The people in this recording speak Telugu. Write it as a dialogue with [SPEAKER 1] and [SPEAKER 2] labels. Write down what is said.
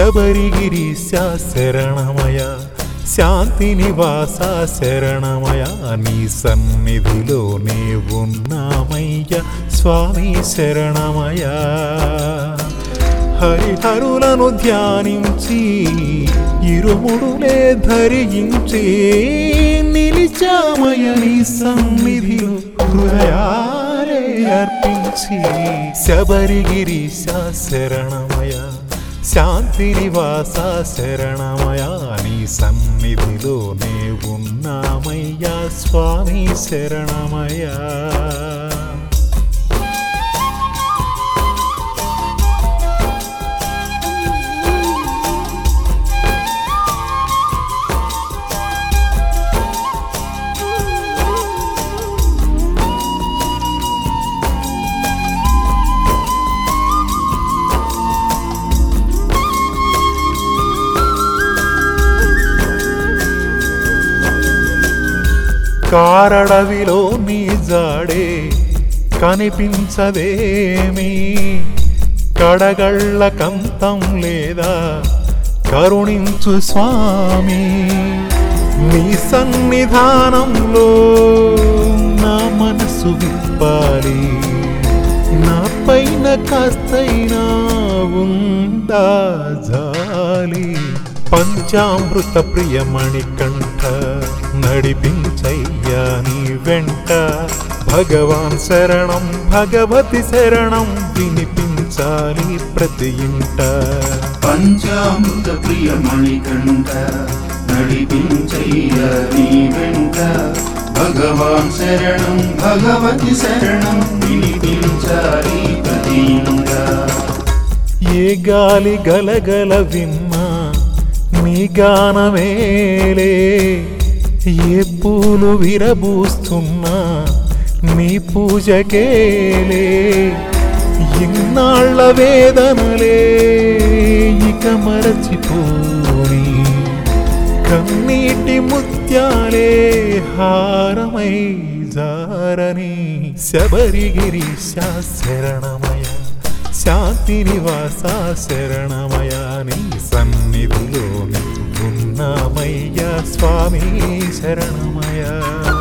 [SPEAKER 1] శబరిగిరీశ శరణమయ శాంతి నివాస శరణమయ నీ సన్నిధిలోనే ఉన్నామయ్య స్వామి శరణమయ హరిహరులను ధ్యానించి ఇరుముడులే ధరించి నిలిచామయ నీ సన్నిధిలో హృదయాలే అర్పించి శబరిగిరీశ శరణమయ శాంతి నివాస శరణమయ నీ సన్నిధిలోనే ఉన్నామయ్యా స్వామి శరణమయ్యా కారడవిలో నీ జాడే కనిపించదేమి కడగళ్ళ కంతం లేదా కరుణించు స్వామి నీ సన్నిధానంలో నా మనసు విప్పాలి నా పైన కాస్తైనా ఉందా జాలి పంచామృత ప్రియమణి కంఠ నడిపించయ్యా నీ వెంట భగవాన్ శరణం భగవతి శరణం వినిపించాలి ప్రతి ఇంట
[SPEAKER 2] పంచామృత ప్రియ మణికంఠ నడిపించయ్య నీ వెంట భగవాన్ శరణం భగవతి శరణం వినిపించాలి ప్రతి ఇంట
[SPEAKER 1] ఏ గాలి గలగల విన్నా నీ గానమేలే ఏ పూలు విరబూస్తున్నా నీ పూజకేలే ఇన్నాళ్ళ వేదనలే ఇక మరచిపోని కన్నీటి ముత్యాలే హారమై జారని శబరిగిరి శరణమయ శాంతి నివాస శరణమయ నీ సన్నిధిలో ఉన్నామయ్యా స్వామి శరణమయ